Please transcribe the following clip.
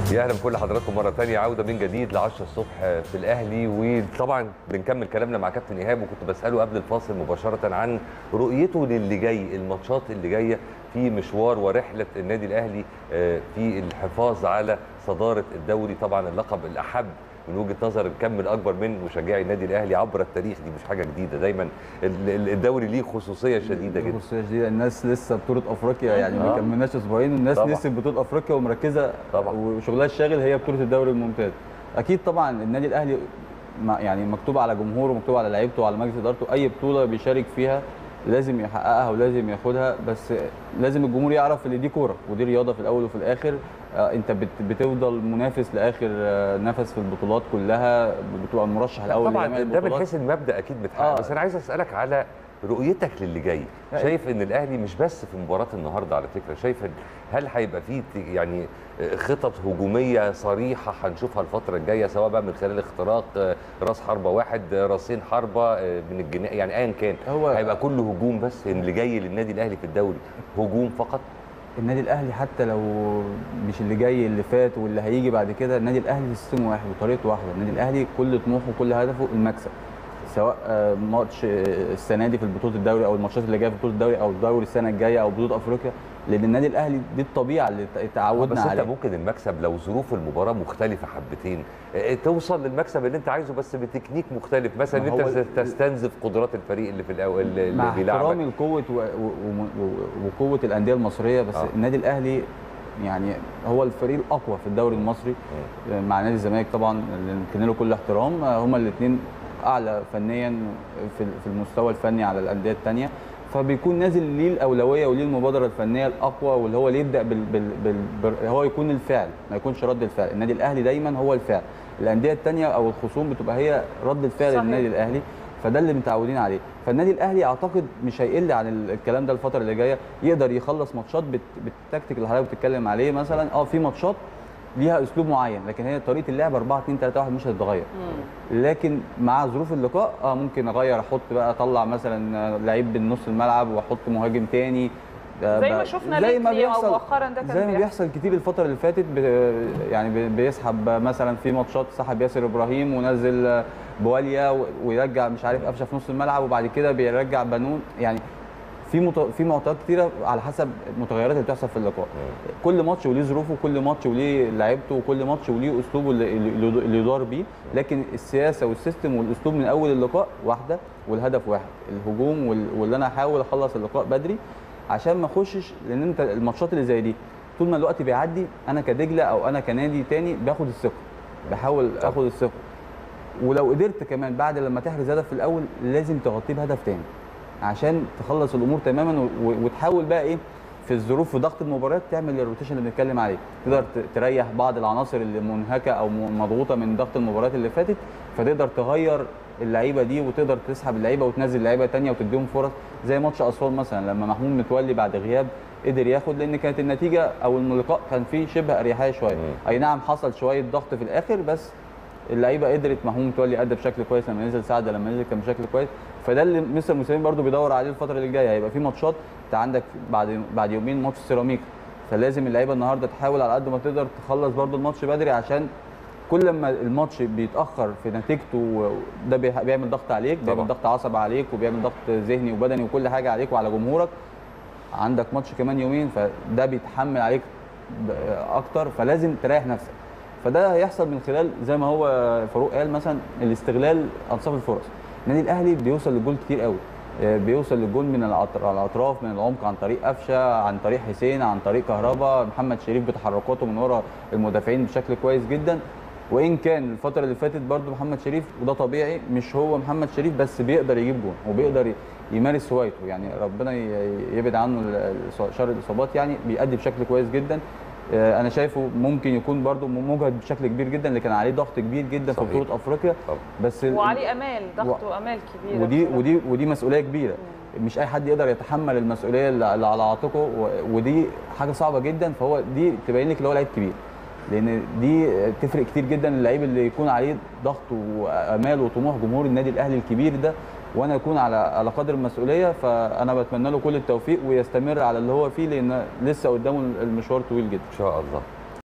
يا اهلا بكل حضراتكم مره ثانيه عوده من جديد ل 10 الصبح في الاهلي وطبعا بنكمل كلامنا مع كابتن ايهاب وكنت بساله قبل الفاصل مباشره عن رؤيته للي جاي الماتشات اللي جايه في مشوار ورحله النادي الاهلي في الحفاظ على صداره الدوري طبعا اللقب الاحب من وجهه نظر الكم الاكبر من مشجعي النادي الاهلي عبر التاريخ دي مش حاجه جديده دايما الدوري ليه خصوصيه شديده جدا خصوصيه شديده الناس لسه بطوله افريقيا يعني ما آه. كملناش اسبوعين والناس طبعا. نسيت بطوله افريقيا ومركزه طبعا. وشغلها الشاغل هي بطوله الدوري الممتاز اكيد طبعا النادي الاهلي ما- يعني مكتوب على جمهوره ومكتوب على لعيبته وعلى مجلس ادارته اي بطوله بيشارك فيها لازم يحققها ولازم ياخدها بس لازم الجمهور يعرف ان دي كوره ودي رياضه في الاول وفي الاخر آه، انت بت- بتفضل منافس لاخر آه، نفس في البطولات كلها بتبقى المرشح الاول طبعا لجميع ده من البطولات. حيث المبدا اكيد بتحقق آه. بس انا عايز اسالك على رؤيتك للي جاي لا، شايف ان الاهلي مش بس في مباراه النهارده على فكره شايف إن هل هيبقى فيه ت- يعني خطط هجوميه صريحه هنشوفها الفتره الجايه سواء بقى من خلال اختراق آه، راس حربه واحد آه، راسين حربه آه، من الجناح يعني ايا كان هو- هيبقى كله هجوم بس اللي جاي للنادي الاهلي في الدوري هجوم فقط النادي الاهلي حتى لو مش اللي جاي اللي فات واللي هيجي بعد كده النادي الاهلي سيستم واحد وطريقه واحده النادي الاهلي كل طموحه وكل هدفه المكسب سواء آه، ماتش آه، السنه دي في بطوله الدوري او الماتشات اللي جايه في بطوله الدوري او الدوري السنه الجايه او بطوله افريقيا لان النادي الاهلي دي الطبيعه اللي ت- بس تعودنا انت عليها ممكن المكسب لو ظروف المباراه مختلفه حبتين آه، توصل للمكسب اللي انت عايزه بس بتكنيك مختلف مثلا ما ان انت هو تستنزف قدرات الفريق اللي في الاول اللي مع بيلعبك احترامي لقوه و- و- و- و- وقوه الانديه المصريه بس آه. النادي الاهلي يعني هو الفريق الاقوى في الدوري المصري مع نادي الزمالك طبعا اللي نكن له كل احترام هما الاثنين اعلى فنيا في في المستوى الفني على الانديه الثانيه فبيكون نازل ليه الاولويه وليه المبادره الفنيه الاقوى واللي هو اللي يبدا بال بال بال بال هو يكون الفعل ما يكونش رد الفعل النادي الاهلي دايما هو الفعل الانديه الثانيه او الخصوم بتبقى هي رد الفعل صحيح. للنادي الاهلي فده اللي متعودين عليه فالنادي الاهلي اعتقد مش هيقل عن ال- الكلام ده الفتره اللي جايه يقدر يخلص ماتشات بت- بالتكتيك اللي حضرتك بتتكلم عليه مثلا اه في ماتشات ليها اسلوب معين لكن هي طريقه اللعب 4 2 3 1 مش هتتغير لكن مع ظروف اللقاء اه ممكن اغير احط بقى اطلع مثلا آه، لعيب من نص الملعب واحط مهاجم تاني آه، زي بقى- ما شفنا زي ما ليكلي أو بيحصل مؤخراً ده كان زي ما بيحصل. بيحصل كتير الفتره اللي فاتت ب- يعني ب- بيسحب مثلا في ماتشات سحب ياسر ابراهيم ونزل آه، بواليا و- ويرجع مش عارف قفشه في نص الملعب وبعد كده بيرجع بنون يعني في مت... في معطيات كتيره على حسب المتغيرات اللي بتحصل في اللقاء كل ماتش وليه ظروفه كل ماتش وليه لعيبته وكل ماتش وليه اسلوبه اللي, اللي اللي يدار بيه لكن السياسه والسيستم والاسلوب من اول اللقاء واحده والهدف واحد الهجوم وال... واللي انا احاول اخلص اللقاء بدري عشان ما اخشش لان انت الماتشات اللي زي دي طول ما الوقت بيعدي انا كدجله او انا كنادي تاني باخد الثقه بحاول طبعا. اخد الثقه ولو قدرت كمان بعد لما تحرز هدف في الاول لازم تغطيه بهدف تاني عشان تخلص الامور تماما و- و- وتحاول بقى ايه في الظروف في ضغط المباريات تعمل الروتيشن اللي بنتكلم عليه تقدر ت- تريح بعض العناصر اللي منهكه او م- مضغوطه من ضغط المباريات اللي فاتت فتقدر تغير اللعيبه دي وتقدر تسحب اللعيبه وتنزل لعيبه تانية وتديهم فرص زي ماتش اسوان مثلا لما محمود متولي بعد غياب قدر ياخد لان كانت النتيجه او اللقاء كان فيه شبه اريحيه شويه مم. اي نعم حصل شويه ضغط في الاخر بس اللعيبه قدرت محمود متولي ادى بشكل كويس لما نزل سعد لما نزل كان بشكل كويس فده اللي مستر موسيماني برده بيدور عليه الفتره اللي جايه هيبقى في ماتشات انت عندك بعد بعد يومين ماتش سيراميكا فلازم اللعيبه النهارده تحاول على قد ما تقدر تخلص برده الماتش بدري عشان كل ما الماتش بيتاخر في نتيجته ده بيح- بيعمل ضغط عليك طبعا. بيعمل ضغط عصبي عليك وبيعمل ضغط ذهني وبدني وكل حاجه عليك وعلى جمهورك عندك ماتش كمان يومين فده بيتحمل عليك ب- اكتر فلازم تريح نفسك فده هيحصل من خلال زي ما هو فاروق قال مثلا الاستغلال انصاف الفرص النادي الاهلي بيوصل للجول كتير قوي آه، بيوصل للجول من الأطر- على الاطراف من العمق عن طريق قفشه عن طريق حسين عن طريق كهربا محمد شريف بتحركاته من ورا المدافعين بشكل كويس جدا وان كان الفتره اللي فاتت برضو محمد شريف وده طبيعي مش هو محمد شريف بس بيقدر يجيب جون وبيقدر ي- يمارس هوايته يعني ربنا ي- يبعد عنه ال- ال- شر الاصابات يعني بيأدي بشكل كويس جدا آه، انا شايفه ممكن يكون برضو مجهد بشكل كبير جدا اللي كان عليه ضغط كبير جدا في صحيح. بطوله افريقيا طبعا. بس ال- وعليه امال ضغطه امال كبيره ودي بصراحة. ودي ودي مسؤوليه كبيره مش اي حد يقدر يتحمل المسؤوليه اللي اللي على عاتقه و- ودي حاجه صعبه جدا فهو دي تبين لك اللي هو لعيب كبير لان دي تفرق كتير جدا اللعيب اللي يكون عليه ضغط وامال وطموح جمهور النادي الاهلي الكبير ده وانا اكون على على قدر المسؤوليه فانا بتمنى له كل التوفيق ويستمر على اللي هو فيه لان لسه قدامه المشوار طويل جدا ان شاء الله